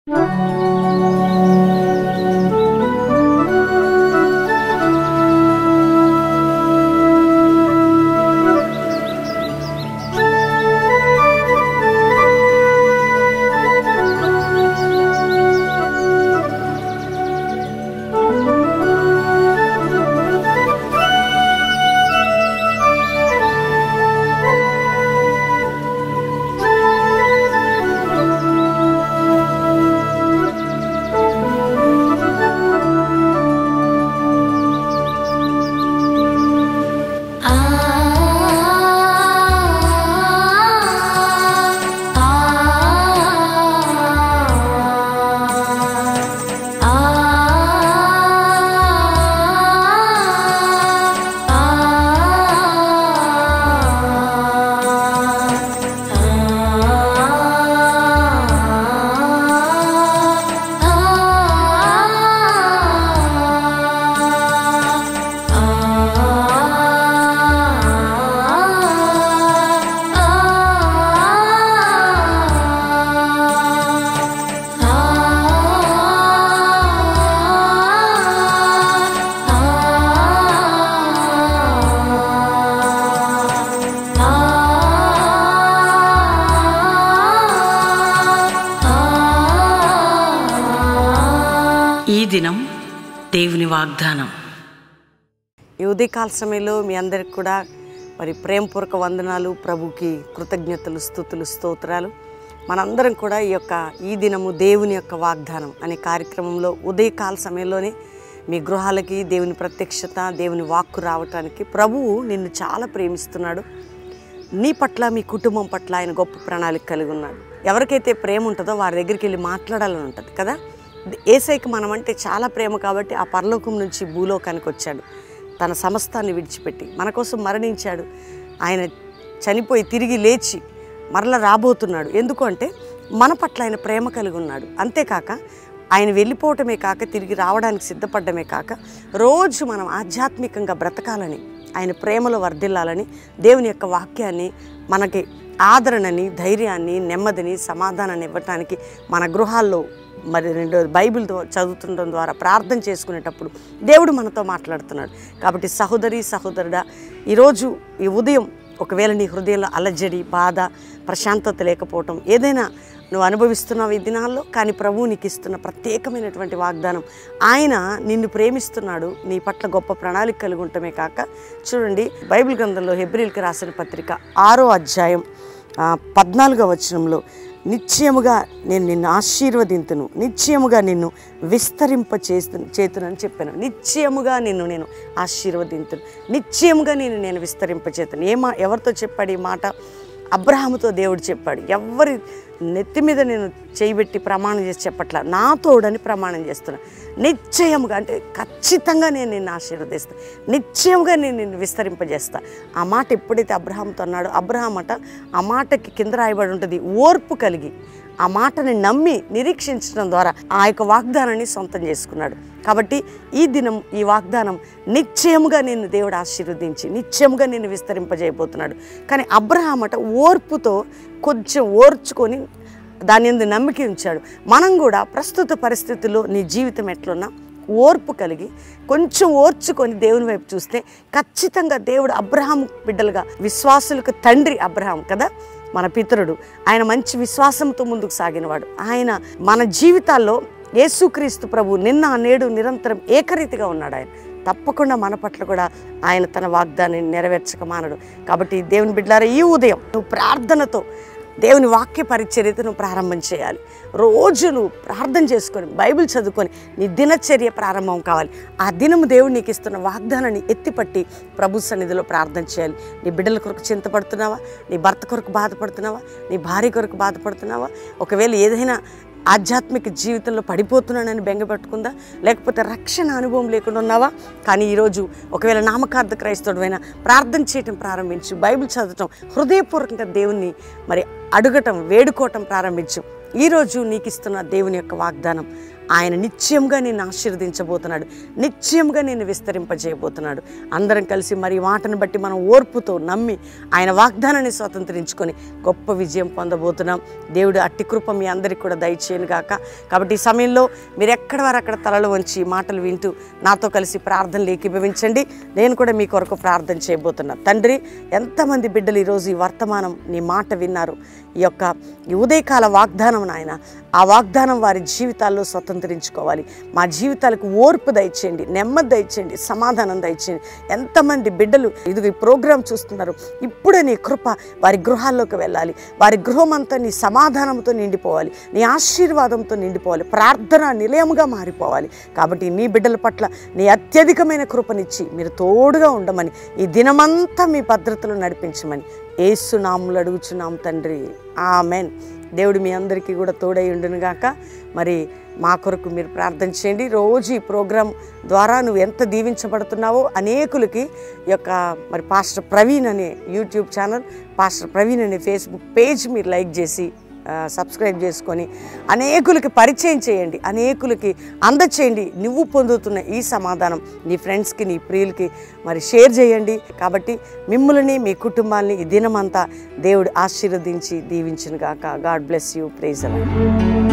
ఈ దినం దేవుని వాగ్దానం ఈ ఉదయకాల సమయంలో మీ అందరికి కూడా మరి ప్రేమపూర్వక వందనాలు ప్రభుకి కృతజ్ఞతలు స్థుతులు స్తోత్రాలు మనందరం కూడా ఈ యొక్క ఈ దినము దేవుని యొక్క వాగ్దానం అనే కార్యక్రమంలో ఉదయకాల సమయంలోనే మీ గృహాలకి దేవుని ప్రత్యక్షత దేవుని వాక్కు రావటానికి ప్రభువు నిన్ను చాలా ప్రేమిస్తున్నాడు నీ పట్ల మీ కుటుంబం పట్ల ఆయన గొప్ప ప్రణాళిక కలిగి ఉన్నాడు ఎవరికైతే ప్రేమ ఉంటుందో వారి దగ్గరికి వెళ్ళి మాట్లాడాలని ఉంటుంది కదా ఏసైకి మనం అంటే చాలా ప్రేమ కాబట్టి ఆ పరలోకం నుంచి భూలోకానికి వచ్చాడు తన సమస్తాన్ని విడిచిపెట్టి మన కోసం మరణించాడు ఆయన చనిపోయి తిరిగి లేచి మరలా రాబోతున్నాడు ఎందుకు అంటే మన పట్ల ఆయన ప్రేమ కలిగి ఉన్నాడు అంతేకాక ఆయన వెళ్ళిపోవటమే కాక తిరిగి రావడానికి సిద్ధపడ్డమే కాక రోజు మనం ఆధ్యాత్మికంగా బ్రతకాలని ఆయన ప్రేమలో వర్ధిల్లాలని దేవుని యొక్క వాక్యాన్ని మనకి ఆదరణని ధైర్యాన్ని నెమ్మదిని సమాధానాన్ని ఇవ్వటానికి మన గృహాల్లో మరి రెండో బైబిల్ ద్వా- చదువుతుండడం ద్వారా ప్రార్థన చేసుకునేటప్పుడు దేవుడు మనతో మాట్లాడుతున్నాడు కాబట్టి సహోదరి సహోదరుడా ఈరోజు ఈ ఉదయం ఒకవేళ నీ హృదయంలో అలజడి బాధ ప్రశాంతత లేకపోవటం ఏదైనా నువ్వు అనుభవిస్తున్నావు ఈ దినాల్లో కానీ ప్రభువు నీకు ఇస్తున్న ప్రత్యేకమైనటువంటి వాగ్దానం ఆయన నిన్ను ప్రేమిస్తున్నాడు నీ పట్ల గొప్ప ప్రణాళిక కలిగి ఉండటమే కాక చూడండి బైబిల్ గ్రంథంలో హెబ్రిల్కి రాసిన పత్రిక ఆరో అధ్యాయం ఆ, పద్నాలుగో వచనంలో నిశ్చయముగా నేను నిన్ను ఆశీర్వదింతును నిశ్చయముగా నిన్ను విస్తరింప చేస్తు చేతునని చెప్పాను నిశ్చయముగా నిన్ను నేను ఆశీర్వదింతును నిశ్చయముగా నేను నేను విస్తరింపచేతును ఏ మా ఎవరితో చెప్పాడు ఈ మాట అబ్రహాముతో దేవుడు చెప్పాడు ఎవరి నెత్తి మీద నేను చేయబెట్టి ప్రమాణం చేసి చెప్పట్లా నా తోడని ప్రమాణం చేస్తున్నా నిశ్చయముగా అంటే ఖచ్చితంగా నేను నిన్ను ఆశీర్వదిస్తాను నిశ్చయముగా నేను నిన్ను విస్తరింపజేస్తా ఆ మాట ఎప్పుడైతే అబ్రహాంతో అన్నాడో అబ్రహాం అట ఆ మాటకి కింద రాయబడి ఉంటుంది ఓర్పు కలిగి ఆ మాటని నమ్మి నిరీక్షించడం ద్వారా ఆ యొక్క వాగ్దానాన్ని సొంతం చేసుకున్నాడు కాబట్టి ఈ దినం ఈ వాగ్దానం నిశ్చయముగా నిన్ను దేవుడు ఆశీర్వదించి నిశ్చయముగా నిన్ను విస్తరింపజేయబోతున్నాడు కానీ అబ్రహాం అట ఓర్పుతో కొంచెం ఓర్చుకొని దాని ఎందు నమ్మిక ఉంచాడు మనం కూడా ప్రస్తుత పరిస్థితుల్లో నీ జీవితం ఎట్లున్నా ఓర్పు కలిగి కొంచెం ఓర్చుకొని దేవుని వైపు చూస్తే ఖచ్చితంగా దేవుడు అబ్రహాం బిడ్డలుగా విశ్వాసులకు తండ్రి అబ్రహాం కదా మన పితరుడు ఆయన మంచి విశ్వాసంతో ముందుకు సాగినవాడు ఆయన మన జీవితాల్లో యేసుక్రీస్తు ప్రభు నిన్న నేడు నిరంతరం ఏకరీతిగా ఉన్నాడు ఆయన తప్పకుండా మన పట్ల కూడా ఆయన తన వాగ్దాన్ని నెరవేర్చక మానడు కాబట్టి దేవుని బిడ్డలారా ఈ ఉదయం నువ్వు ప్రార్థనతో దేవుని వాక్య పరిచర్యతను ప్రారంభం చేయాలి రోజు నువ్వు ప్రార్థన చేసుకొని బైబిల్ చదువుకొని నీ దినచర్య ప్రారంభం కావాలి ఆ దినము దేవుడు నీకు ఇస్తున్న వాగ్దానాన్ని ఎత్తిపట్టి ప్రభు సన్నిధిలో ప్రార్థన చేయాలి నీ బిడ్డల కొరకు చింతపడుతున్నావా నీ భర్త కొరకు బాధపడుతున్నావా నీ భార్య కొరకు బాధపడుతున్నావా ఒకవేళ ఏదైనా ఆధ్యాత్మిక జీవితంలో పడిపోతున్నానని బెంగపెట్టుకుందా లేకపోతే రక్షణ అనుభవం లేకుండా ఉన్నావా కానీ ఈరోజు ఒకవేళ నామకార్థ క్రైస్తవుడైనా ప్రార్థన చేయటం ప్రారంభించు బైబిల్ చదవటం హృదయపూర్వకంగా దేవుణ్ణి మరి అడగటం వేడుకోవటం ప్రారంభించు ఈరోజు నీకు ఇస్తున్న దేవుని యొక్క వాగ్దానం ఆయన నిత్యంగా నేను ఆశీర్వదించబోతున్నాడు నిత్యంగా నేను విస్తరింపజేయబోతున్నాడు అందరం కలిసి మరి ఈ మాటను బట్టి మనం ఓర్పుతో నమ్మి ఆయన వాగ్దానాన్ని స్వతంత్రించుకొని గొప్ప విజయం పొందబోతున్నాం దేవుడు అట్టి కృప మీ అందరికీ కూడా దయచేయను గాక కాబట్టి ఈ సమయంలో మీరు ఎక్కడ వారు అక్కడ తలలు వంచి ఈ మాటలు వింటూ నాతో కలిసి ప్రార్థనలు ఏకీభవించండి నేను కూడా మీ కొరకు ప్రార్థన చేయబోతున్నా తండ్రి ఎంతమంది బిడ్డలు ఈరోజు ఈ వర్తమానం నీ మాట విన్నారు ఈ యొక్క ఈ ఉదయకాల వాగ్దానం నాయన ఆ వాగ్దానం వారి జీవితాల్లో స్వతంత్రించుకోవాలి మా జీవితాలకు ఓర్పు దయచేయండి నెమ్మది దయచేయండి సమాధానం దయచేయండి ఎంతమంది బిడ్డలు ఇది ఈ ప్రోగ్రాం చూస్తున్నారు ఇప్పుడే నీ కృప వారి గృహాల్లోకి వెళ్ళాలి వారి గృహం అంతా నీ సమాధానంతో నిండిపోవాలి నీ ఆశీర్వాదంతో నిండిపోవాలి ప్రార్థన నిలయముగా మారిపోవాలి కాబట్టి నీ బిడ్డల పట్ల నీ అత్యధికమైన కృపనిచ్చి మీరు తోడుగా ఉండమని ఈ దినమంతా మీ భద్రతలో నడిపించమని ఏసునాములు అడుగుచున్నాం తండ్రి ఆమెన్ దేవుడు మీ అందరికీ కూడా తోడై ఉండును గాక మరి మా కొరకు మీరు ప్రార్థన చేయండి రోజు ఈ ప్రోగ్రాం ద్వారా నువ్వు ఎంత దీవించబడుతున్నావో అనేకులకి ఈ యొక్క మరి పాస్టర్ ప్రవీణ్ అనే యూట్యూబ్ ఛానల్ పాస్టర్ ప్రవీణ్ అనే ఫేస్బుక్ పేజ్ మీరు లైక్ చేసి ఆ, సబ్స్క్రైబ్ చేసుకొని అనేకులకి పరిచయం చేయండి అనేకులకి అందచేయండి నువ్వు పొందుతున్న ఈ సమాధానం నీ ఫ్రెండ్స్కి నీ ప్రియులకి మరి షేర్ చేయండి కాబట్టి మిమ్మల్ని మీ కుటుంబాన్ని ఈ దినమంతా దేవుడు ఆశీర్వదించి దీవించును గాక గాడ్ బ్లెస్ యూ ప్రేజ్ అలా